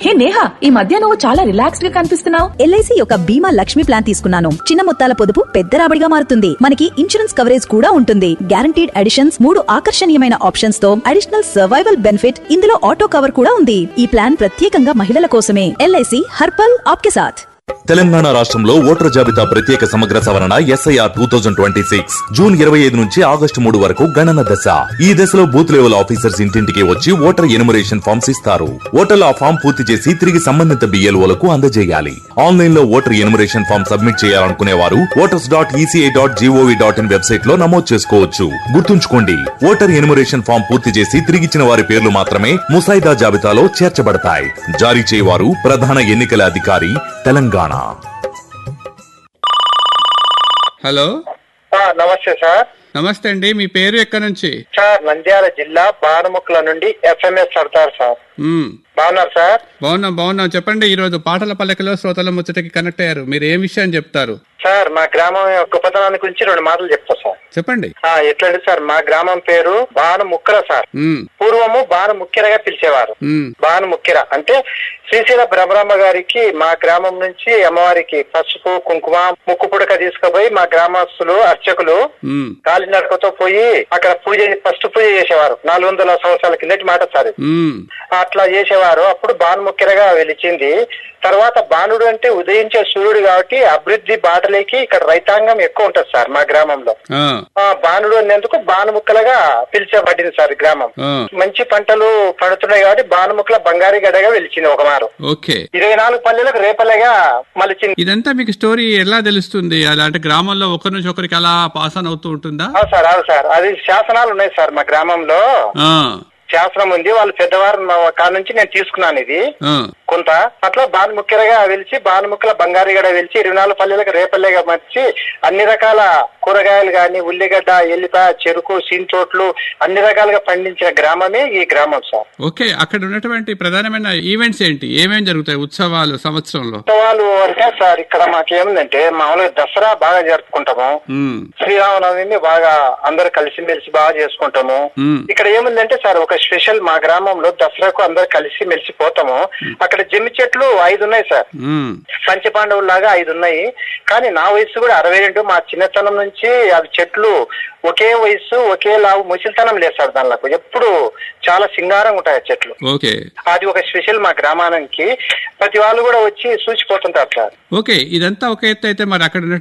హే నేహా ఈ మధ్య నువ్వు చాలా రిలాక్స్డ్ గా కనిపిస్తున్నావు ఎల్ఐసి యొక్క బీమా లక్ష్మి ప్లాన్ తీసుకున్నాను చిన్న మొత్తాల పొదుపు పెద్ద రాబడిగా మారుతుంది మనకి ఇన్సూరెన్స్ కవరేజ్ కూడా ఉంటుంది గ్యారంటీడ్ అడిషన్స్ మూడు ఆకర్షణీయమైన ఆప్షన్స్ తో అడిషనల్ సర్వైవల్ బెనిఫిట్ ఇందులో ఆటో కవర్ కూడా ఉంది ఈ ప్లాన్ ప్రత్యేకంగా మహిళల కోసమే ఎల్ఐసి హర్పల్ ఆప్కే సాథ్ తెలంగాణ రాష్ట్రంలో ఓటర్ జాబితా ప్రత్యేక సమగ్ర సవరణ S I R two thousand twenty six June ఇరవై ఐదు నుంచి ఆగస్టు మూడు వరకు గణన దశ ఈ దశలో బూత్ లెవెల్ ఆఫీసర్స్ ఇంటింటికి వచ్చి ఓటర్ ఎనుమరేషన్ ఫామ్స్ ఇస్తారు ఓటర్లు ఆ ఫామ్ పూర్తి చేసి తిరిగి సంబంధిత బిఎల్ఓలకు అందజేయాలి ఆన్లైన్ లో ఓటర్ ఎనుమరేషన్ ఫామ్ సబ్మిట్ చేయాలనుకునే వారు voters dot E C I dot G O V dot in website లో నమోదు చేసుకోవచ్చు గుర్తుంచుకోండి ఓటర్ ఎనుమరేషన్ ఫామ్ పూర్తి చేసి తిరిగిచ్చిన వారి పేర్లు మాత్రమే ముసాయిదా జాబితాలో చేర్చబడతాయి జారీ చేయవారు ప్రధాన ఎన్నికల అధికారి తెలంగాణ హలో ఆ, నమస్తే సార్ నమస్తే అండి మీ పేరు ఎక్కడి నుంచి సార్ నంద్యాల జిల్లా బాణముక్కల నుండి ఎఫ్ఎంఎస్ సర్దార్ సార్ మ్మ్. బాగున్నారు సార్ బాగున్నాం బాగున్నాం చెప్పండి ఈ రోజు పాటల పల్లకిలో శ్రోతల ముచ్చటకి కనెక్ట్ అయ్యారు మీరు ఏం విషయం చెప్తారు సార్ మా గ్రామం యొక్క గొప్పతనాన్ని గురించి రెండు మాటలు చెప్తా సార్ చెప్పండి ఆ, ఎట్లండి సార్ మా గ్రామం పేరు బాణముక్కల సార్ మ్మ్. పూర్వము బాణముక్కెరగా పిలిచేవారు మ్మ్. బాణముక్కెర అంటే శ్రీశైల బ్రహ్మరామ గారికి మా గ్రామం నుంచి అమ్మవారికి పసుపు కుంకుమ ముక్కు పుడక తీసుకుపోయి మా గ్రామస్తులు అర్చకులు మ్మ్. కాలినడకతో పోయి అక్కడ పూజ ఫస్ట్ పూజ చేసేవారు నాలుగు వందల సంవత్సరాల కిందటి మాట సార్ ఇది. మ్మ్. అట్లా చేసేవారు అప్పుడు బాణముక్కెరగా వెలిచింది తర్వాత బాణుడు అంటే ఉదయించే సూర్యుడు కాబట్టి అభివృద్ధి బాటలేకి ఇక్కడ రైతాంగం ఎక్కువ ఉంటది సార్ మా గ్రామంలో ఆ, ఆ బాణుడు అనేందుకు బాణముక్కలుగా పిలిచబడింది సార్ ఈ గ్రామం ఆ. మంచి పంటలు పడుతున్నాయి కాబట్టి బాణముక్కల బంగారు గడగా వెలిచింది ఒక మారు ఓకే ఇరవై నాలుగు పల్లెలకు రేపలేగా మలిచింది ఇదంతా మీకు స్టోరీ ఎలా తెలుస్తుంది అలా అంటే గ్రామంలో ఒకరి నుంచి ఒకరికి అలా పాస్ ఆన్ అవుతూ ఉంటుందా అవును సార్ అవును సార్ అది శాసనాలు ఉన్నాయి సార్ మా గ్రామంలో ఆ, శాసనం ఉంది వాళ్ళు పెద్దవారు మా కాడ నుంచి నేను తీసుకున్నాను ఇది ఆ, కొంత అట్లా బాణముక్కరగా వెలిచి బాణముక్కల బంగారుగడ వెలిచి ఇరవై నాలుగు పల్లెలకు రేపల్లెగా మర్చి అన్ని రకాల కూరగాయలు గాని ఉల్లిగడ్డ ఎల్లిపాయ చెరుకు సించోట్లు అన్ని రకాలుగా పండించిన గ్రామమే ఈ గ్రామం సార్ ఓకే అక్కడ ఉన్నటువంటి ప్రధానమైన ఈవెంట్స్ ఏంటి ఏమేం జరుగుతాయి ఉత్సవాలు సంవత్సరంలో ఉత్సవాలు అంటే సార్ ఇక్కడ మాకేముందంటే మామూలుగా దసరా బాగా జరుపుకుంటాము మ్మ్. శ్రీరామనవమి బాగా అందరు కలిసిమెలిసి బాగా చేసుకుంటాము మ్మ్. ఇక్కడ ఏముందంటే సార్ ఒక స్పెషల్ మా గ్రామంలో దసరాకు అందరు కలిసి మెలిసి పోతాము అక్కడ జమ్మి చెట్లు ఐదు ఉన్నాయి సార్ మ్మ్. పంచపాండవులు లాగా ఐదు ఉన్నాయి కానీ నా వయసు కూడా అరవై రెండు మా చిన్నతనం నుంచి అవి చెట్లు ఒకే వయసు ఒకే లావు ముసిలితనం లేదు సార్ దానిలో ఎప్పుడు చాలా సింగారంగా ఉంటాయి ఆ చెట్లు ఓకే అది ఒక స్పెషల్ మా గ్రామానికి ప్రతి వాళ్ళు కూడా వచ్చి చూసిపోతుంటారు సార్ ఓకే ఇదంతా ఒక ఎత్తు అయితే మరి అక్కడ ఉన్న